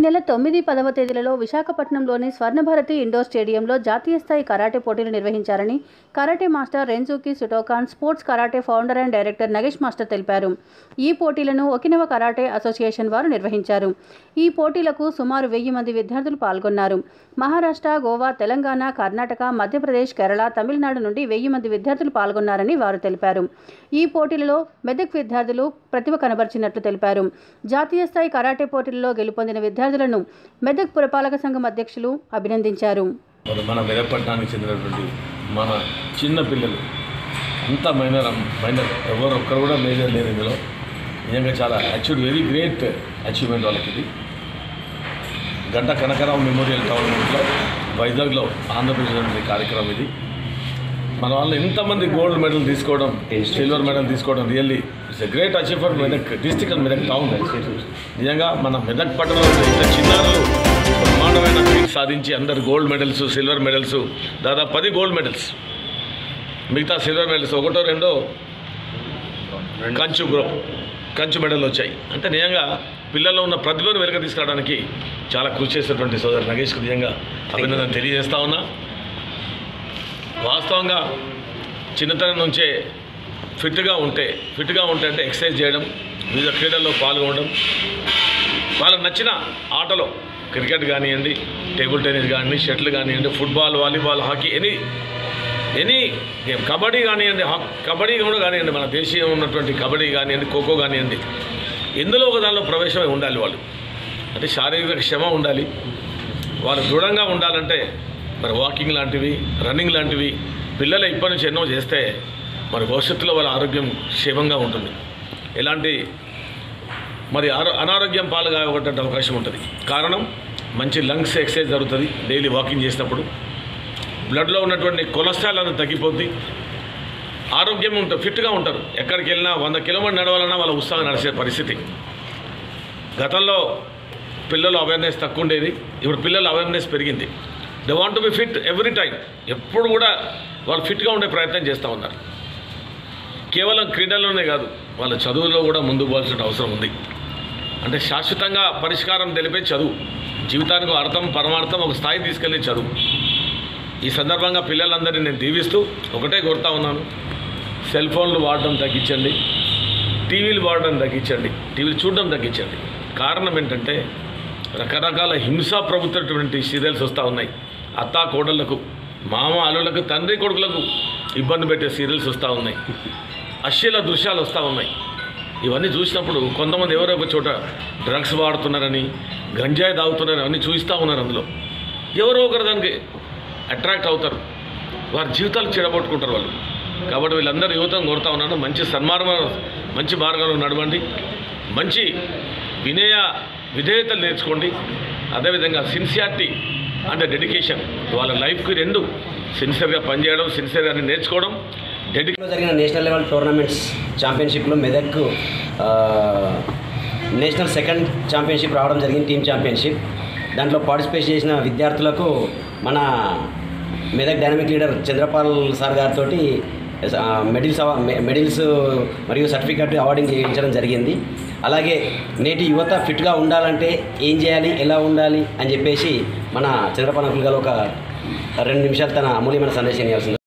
నెల తొమ్మిది పదవ తేదీలలో విశాఖపట్నంలోని స్వర్ణభారతి ఇండోర్ స్టేడియంలో జాతీయ స్థాయి కరాటే పోటీలు నిర్వహించారని కరాటే మాస్టర్ రెన్జుకి Shotokan sports karate founder and director Nagesh master తెలిపారు ఈ పోటీలను ఒకినవ కరాటే అసోసియేషన్ వారు నిర్వహించారు ఈ పోటీలకు సుమారు వెయ్యి మంది విద్యార్థులు పాల్గొన్నారు మహారాష్ట్ర గోవా తెలంగాణ కర్ణాటక మధ్యప్రదేశ్ కేరళ తమిళనాడు నుండి వెయ్యి మంది విద్యార్థులు పాల్గొన్నారని వారు తెలిపారు ఈ పోటీలలో మెదక్ విద్యార్థులు ప్రతిభ కనబరిచినట్లు తెలిపారు జాతీయ స్థాయి కరాటే పోటీలలో గెలుపొందిన విద్యార్థులను మెదక్ పురపాలక సంఘం అధ్యక్షులు అభినందించారు మరి మన మెదపట్నానికి చెందినటువంటి మన చిన్న పిల్లలు అంతా మైనర్ మైనర్ ఎవరు ఒక్కరు కూడా మేజర్ లేరు ఇందులో నిజంగా చాలా అచీవ్ వెరీ గ్రేట్ అచీవ్మెంట్ వాళ్ళకి ఇది గంట కనకరావు మెమోరియల్ టోర్నమెంట్లో వైజాగ్లో ఆంధ్రప్రదేశ్ అనే కార్యక్రమం ఇది మన వాళ్ళు ఎంతమంది గోల్డ్ మెడల్ తీసుకోవడం సిల్వర్ మెడల్ తీసుకోవడం really it's a great achieve for Medak district and Medak town నిజంగా మన మెదక్ పట్టణంలో ఇంత చిన్నారులు బ్రహ్మాండమైన ఫీట్ సాధించి అందరు గోల్డ్ మెడల్స్ సిల్వర్ మెడల్స్ దాదాపు పది గోల్డ్ మెడల్స్ మిగతా సిల్వర్ మెడల్స్ ఒకటో రెండో కంచు గ్రో కంచు మెడల్ వచ్చాయి అంటే నిజంగా పిల్లల్లో ఉన్న ప్రతిభను వెనక తీసుకురావడానికి చాలా కృషి చేసినటువంటి సోదరు నగేష్కి నిజంగా అభినందన తెలియజేస్తా ఉన్నా వాస్తవంగా చిన్నతనం నుంచే ఫిట్గా ఉంటే ఫిట్గా ఉంటే అంటే ఎక్సర్సైజ్ చేయడం వివిధ క్రీడల్లో పాల్గొనడం వాళ్ళకి నచ్చిన ఆటలో క్రికెట్ కానివ్వండి టేబుల్ టెన్నిస్ కానివ్వండి షటిల్ కానివ్వండి football volleyball hockey any any game kabaddi కానివ్వండి హాక్ కబడ్డీ కూడా కానివ్వండి మన దేశీయం ఉన్నటువంటి కబడ్డీ కానివ్వండి ఖోఖో కానివ్వండి ఎందులో ఒక దానిలో ప్రవేశమై ఉండాలి వాళ్ళు అంటే శారీరక శ్రమ ఉండాలి వాళ్ళు దృఢంగా ఉండాలంటే మరి వాకింగ్ లాంటివి రన్నింగ్ లాంటివి పిల్లలు ఇప్పటి నుంచి ఎన్నో చేస్తే మరి భవిష్యత్తులో వాళ్ళ ఆరోగ్యం క్షేమంగా ఉంటుంది ఎలాంటి మరి ఆరో అనారోగ్యం పాలుగా ఒకటి అవకాశం ఉంటుంది కారణం మంచి లంగ్స్ ఎక్సర్సైజ్ జరుగుతుంది డైలీ వాకింగ్ చేసినప్పుడు బ్లడ్లో ఉన్నటువంటి కొలెస్ట్రాల్ అనేది తగ్గిపోద్ది ఆరోగ్యం ఉంటుంది ఫిట్గా ఉంటారు ఎక్కడికి వెళ్ళినా వంద కిలోమీటర్ నడవాలన్నా వాళ్ళ ఉత్సాహం నడిచే పరిస్థితి గతంలో పిల్లలు అవేర్నెస్ తక్కువ ఉండేది ఇప్పుడు పిల్లల అవేర్నెస్ పెరిగింది they want to be fit every time ఎప్పుడు కూడా వాళ్ళు ఫిట్గా ఉండే ప్రయత్నం చేస్తూ ఉన్నారు కేవలం క్రీడల్లోనే కాదు వాళ్ళ చదువులో కూడా ముందుకు పోవాల్సిన అవసరం ఉంది అంటే శాశ్వతంగా పరిష్కారం తెలిపే చదువు జీవితానికి ఒక అర్థం పరమార్థం ఒక స్థాయి తీసుకెళ్ళే చదువు ఈ సందర్భంగా పిల్లలందరినీ నేను దీవిస్తూ ఒకటే కోరుతా ఉన్నాను సెల్ ఫోన్లు వాడడం తగ్గించండి టీవీలు వాడడం తగ్గించండి టీవీలు చూడడం తగ్గించండి కారణం ఏంటంటే రకరకాల హింసా ప్రభుత్వటువంటి సీరియల్స్ వస్తూ ఉన్నాయి అత్తా కోడళ్లకు మామ అల్లులకు తండ్రి కొడుకులకు ఇబ్బంది పెట్టే సీరియల్స్ వస్తూ ఉన్నాయి అశ్లీల దృశ్యాలు వస్తూ ఉన్నాయి ఇవన్నీ చూసినప్పుడు కొంతమంది ఎవరో ఒక చోట డ్రగ్స్ వాడుతున్నారని గంజాయి తాగుతున్నారని అన్నీ చూపిస్తూ ఉన్నారు అందులో ఎవరో ఒకరు దానికి అట్రాక్ట్ అవుతారు వారి జీవితాలు చెడగొట్టుకుంటారు వాళ్ళు కాబట్టి వీళ్ళందరూ యువతను కోరుతా ఉన్నాను మంచి సన్మార్గ మంచి మార్గంలో నడవండి మంచి వినయ విధేయతలు నేర్చుకోండి అదేవిధంగా సిన్సియారిటీ అంటే డెడికేషన్ వాళ్ళ లైఫ్కి రెండు సిన్సియర్గా పనిచేయడం సిన్సియర్గా నేర్చుకోవడం డెడికే లో జరిగిన నేషనల్ లెవెల్ టోర్నమెంట్స్ ఛాంపియన్షిప్లో మెదక్ ఆ, నేషనల్ సెకండ్ ఛాంపియన్షిప్ రావడం జరిగింది టీమ్ ఛాంపియన్షిప్ దాంట్లో పార్టిసిపేట్ చేసిన విద్యార్థులకు మన Medak dynamic leader Chandrapal sir గారితో మెడిల్స్ అవ- మె- మెడిల్స్ మరియు సర్టిఫికెట్ అవార్డింగ్ చేయించడం జరిగింది అలాగే నేటి యువత ఫిట్గా ఉండాలంటే ఏం చేయాలి ఎలా ఉండాలి అని చెప్పేసి మన చంద్రపాల్ అంకుల్ గారు ఒక రెండు నిమిషాలు తన అమూల్యమైన సందేశం ఇవ్వాల్సింది